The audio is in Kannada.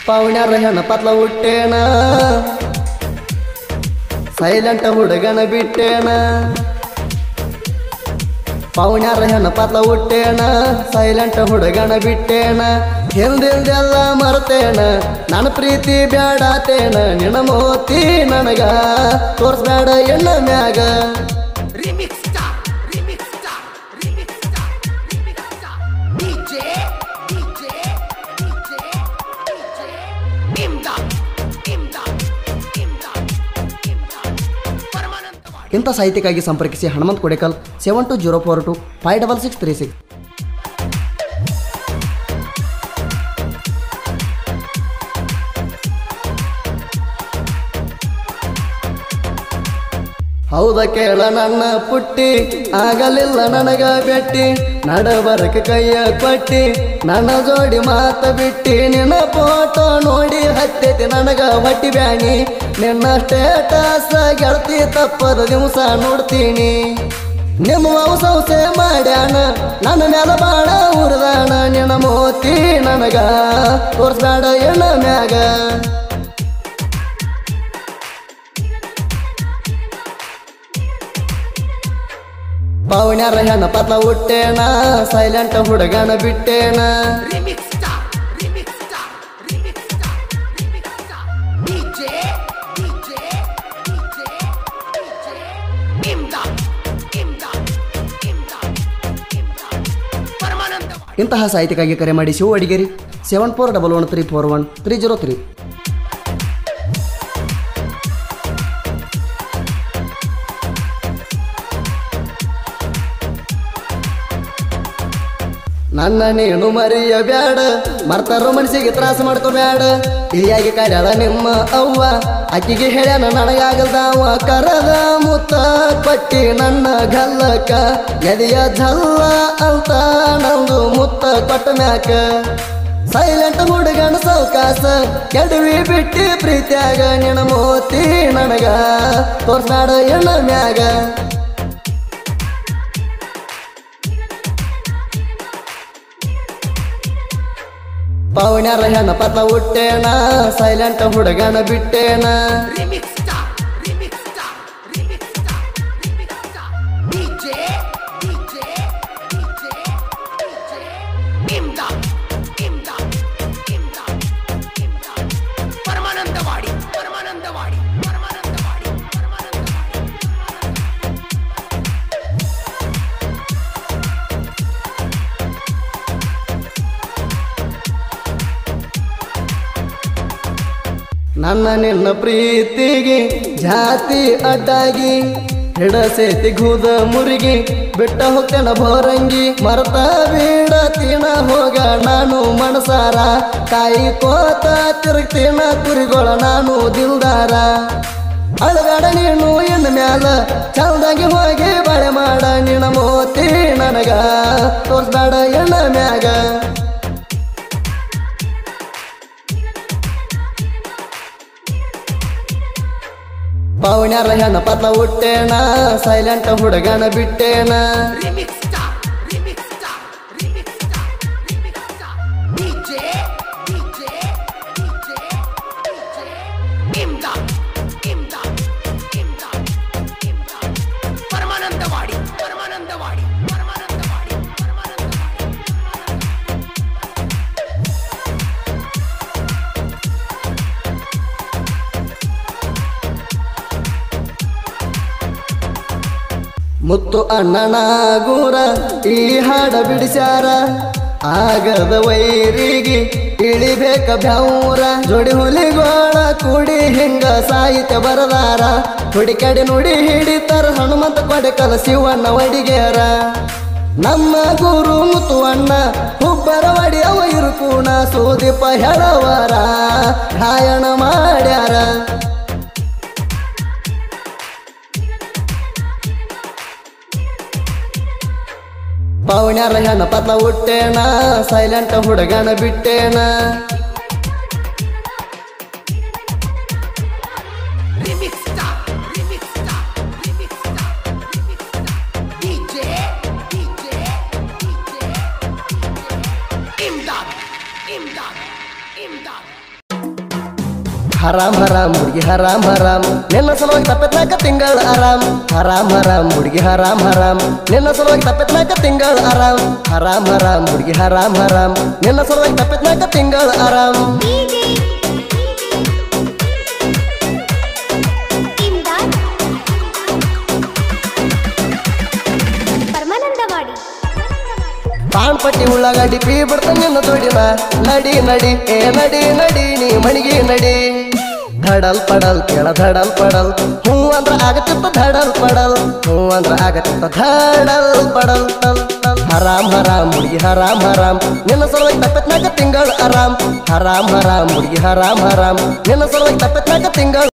ಪೌಣ್ಯಾರ ಹೆಣ ಪತ್ಲ ಹುಟ್ಟೇಣ ಸೈಲೆಂಟ್ ಹುಡುಗನ ಬಿಟ್ಟೇಣ ಪೌಣ್ಯಾರ ಹೆಣ ಪತ್ಲ ಹುಟ್ಟೇಣ ಸೈಲೆಂಟ್ ಹುಡುಗನ ಬಿಟ್ಟೇಣ ಹಿಂದಿಂದೆಲ್ಲ ಮರ್ತೇಣ ನನ್ನ ಪ್ರೀತಿ ಬ್ಯಾಡಾತೇಣ ನಿನ್ನ ಮೋತಿ ನನಗ ತೋರ್ಸ್ಬೇಡ ಎಣ್ಣ ಮ್ಯಾಗ Remix star, remix star, remix star, remix star. DJ, DJ, DJ, DJ. Imdad, Imdad, Imdad, Imdad. Paramanandawadi ಇಂಥ ಸಾಹಿತ್ಯಕ್ಕಾಗಿ ಸಂಪರ್ಕಿಸಿ Hanumant Kodekal seven two zero four two five double six three six ಹೌದ ಕೇಳ ನನ್ನ ಪುಟ್ಟಿ ಆಗಲಿಲ್ಲ ನನಗ ಬೆಟ್ಟಿ ನಡಬರಕ ಕೈಯ ಕೊಟ್ಟಿ ನನ್ನ ಜೋಡಿ ಮಾತ ಬಿಟ್ಟಿ ನಿನ್ನ ಫೋಟೋ ನೋಡಿ ಹತ್ತೈತಿ ನನಗ ಹೊಟ್ಟಿ ಬ್ಯಾನಿ ನಿನ್ನ ಸ್ಟೇಟಸ್ ಗೆಳತಿ ತಪ್ಪದ ದಿವಸ ನೋಡ್ತೀನಿ ನಿಮ್ಮ ಅವು ಸಂಸೆ ಮಾಡ್ಯಾನ ನನ್ನ ಮ್ಯಾಲ ಬಾಳ ಉರ್ದಾಣ ನಿನ್ನ ಮೋತಿ ನನಗ ತೋರ್ಸ್ಬೇಡ ಎಣ್ಣ ಮ್ಯಾಗ ಪೌಣ್ಯಾರ ಹೆಣ ಪತ್ಲ ಹುಟ್ಟೇಣ ಸೈಲೆಂಟ್ ಹುಡುಗನ ಬಿಟ್ಟೇಣ Remix star, remix star, remix star, remix star. DJ, DJ, DJ, DJ. Imdad, Imdad, Imdad, Imdad. Paramanandawadi ಇಂತಹ ಸಾಹಿತ್ಯಕ್ಕಾಗಿ ಕರೆ ಮಾಡಿ Shiva Adigeri seven four double one three four one three zero three ನನ್ನ ನೀನು ಮರಿಯ ಬ್ಯಾಡ ಮರ್ತಾರೋ ಮನಸ್ಸಿಗೆ ತ್ರಾಸ ಮಾಡ್ಕೋಬ್ಯಾಡ ಇಲ್ಲಿಯಾಗಿ ಕರ್ಯಾಳ ನಿಮ್ಮ ಅವ್ವ ಆಕಿಗೆ ಹೇಳ್ಯಾನ ನನಗಾಗಲ್ದಾವ ಕರದ ಮುತ್ತ ಕೊಟ್ಟಿ ನನ್ನ ಗಲ್ಲಕ್ಕ ಎದೆಯ ಜಲ್ಲ ಅಂತ ನಂದು ಮುತ್ತ ಕೊಟ್ಟ ಮ್ಯಾಕ ಸೈಲೆಂಟ್ ಹುಡುಗನ ಸೌಕಾಸ ಕೆಡವಿ ಬಿಟ್ಟಿ ಪ್ರೀತ್ಯಾಗ ನಿನ್ನ ಮೋತಿ ನನಗ ತೋರ್ಸ್ಬೇಡ ಎಣ್ಣ ಮ್ಯಾಗ ಪೌಣ್ಯಾರ ಹೆಣ ಪತ್ಲ ಹುಟ್ಟೇಣ ಸೈಲೆಂಟ್ ಹುಡುಗನ ಬಿಟ್ಟೇಣ Remix star, remix star, remix star, remix star. DJ, DJ, DJ, DJ. Imdad, Imdad, Imdad, Imdad. Paramanandawadi Paramanandawadi Paramanandawadi Paramanandawadi ನನ್ನ ನಿನ್ನ ಪ್ರೀತಿಗೆ ಜಾತಿ ಅಡ್ಡಾಗಿ ಹಿಡಸೇತಿ ಗೂದ ಮುರುಗಿ ಬಿಟ್ಟ ಹೋಗ್ತೇನ ಭೋರಂಗಿ ಮರ್ತ ಬೀಡತೀನ ಹೋಗ ನಾನು ಮನಸಾರ ತಾಯಿ ಕೋತ ತಿರುಗ್ತೀನ ಕುರಿಗೊಳ ನಾನು ದಿಲ್ದಾರ ಅಳಗಾಡ ನೀನು ಎನ್ನ ಮ್ಯಾಲ ಚಂದಾಗಿ ಹೋಗಿ ಬಳೆ ಮಾಡ ನಿನ್ನ ಮೋತಿ ನನಗ ತೋರ್ಸ್ಬೇಡ ಎಣ್ಣ ಮ್ಯಾಗ ಪೌಣ್ಯಾರ ಹೆಣ ಪತ್ಲ ಹುಟ್ಟೇಣ ಸೈಲೆಂಟ್ ಹುಡುಗನ ಬಿಟ್ಟೇಣ Remix star, remix star, remix star, remix star. DJ, DJ, DJ, DJ. Imdad, Imdad, Imdad, Imdad. Paramanandawadi Paramanandawadi Paramanandawadi Paramanandawadi ಮುತ್ತು ಅಣ್ಣನ ಗೂರ ಈ ಹಾಡ ಬಿಡಿಸ್ಯಾರ ಆಗದ ವೈರಿಗೆ ಇಳಿಬೇಕ ಬ್ಯಾವ್ರ ಜೋಡಿ ಹುಲಿಗೋಳ ಕೂಡಿ ಹಿಂಗ ಸಾಹಿತ್ಯ ಬರದಾರ ಹುಡಿಕಡಿ ನುಡಿ ಹಿಡಿತಾರ ಹನುಮಂತ ಕೊಡೆಕಲ ಶಿವಣ್ಣ ವಡಿಗೇರ ನಮ್ಮ ಗುರು ಮುತ್ತು ಅಣ್ಣ ಹುಬ್ಬರ ವಡಿ ಅವ ಇರುಕೂಣ ಸೂದಿಪ ಹೇಳವರ ಗಾಯನ ಮಾಡ್ಯಾರ ಪೌಣ್ಯಾರ ಹೆಣ ಪತ್ಲ ಹುಟ್ಟೇಣ ಸೈಲೆಂಟ್ ಹುಡುಗನ ಬಿಟ್ಟೇಣ Remix star, remix star, remix star, remix star. DJ, DJ, DJ, DJ. Imdad, Imdad, Imdad. ಹರಾಮ್ ಹರಾಮ್ ಹುಡುಗಿ ಹರಾಮ್ ಹರಾಮ್ ನಿನ್ನ ಸಲುವಾಗಿ ತಪ್ಪತ್ನಾಕ ತಿಂಗಳ ಆರಾಮ್ ಹರಾಮ್ ಹರಾಮ್ ಹುಡುಗಿ ಹರಾಮ್ ಹರಾಮ್ ನಿನ್ನ ಸಲುವಾಗಿ ತಪ್ಪತ್ನಾಕ ತಿಂಗಳ ಆರಾಮ್ ಹರಾಮ್ ಹರಾಮ್ ಹುಡುಗಿ ಹರಾಮ್ ಹರಾಮ್ ನಿನ್ನ ಸಲುವಾಗಿ ತಪ್ಪತ್ನಾಕ ತಿಂಗಳ ಆರಾಮ್ ಡಿಜೆ ಇಮ್ದಾದ್ ಪರಮಾನಂದವಾಡಿ ಪಾನ್ ಪಟ್ಟಿ ಉಳ್ಳಾಗಡ್ಡಿ ಪೀ ಬಿಡ್ತ ನಿನ್ನ ತೋಡಿನ ನಡಿ ನಡಿ ಏ ನಡಿ ನಡಿ ನೀ ಮಣಿಗಿ ನಡಿ ಧಡಲ್ ಪಡಲ್ ಕೆಳ ಧಡಲ್ ಪಡಲ್ ಹೂ ಅಂದ್ರ ಆಗತ್ತಿತ್ತ ಧಡಲ್ ಪಡಲ್ ಹೂ ಅಂದ್ರ ಆಗತ್ತಿತ್ತ ಧಡಲ್ ಪಡಲ್ ಟಲ್ ಟಲ್ ಹರಾಮ್ ಹರಾಮ್ ಹುಡುಗಿ ಹರಾಮ್ ಹರಾಮ್ ನಿನ್ನ ಸಲುವಾಗಿ ತಪ್ಪತ್ನಾಕ ತಿಂಗಳ ಆರಾಮ್ ಹರಾಮ್ ಹರಾಮ್ ಹುಡುಗಿ ಹರಾಮ್ ಹರಾಮ್ ನಿನ್ನ ಸಲುವಾಗಿ ತಪ್ಪತ್ನಾಕ ತಿಂಗಳ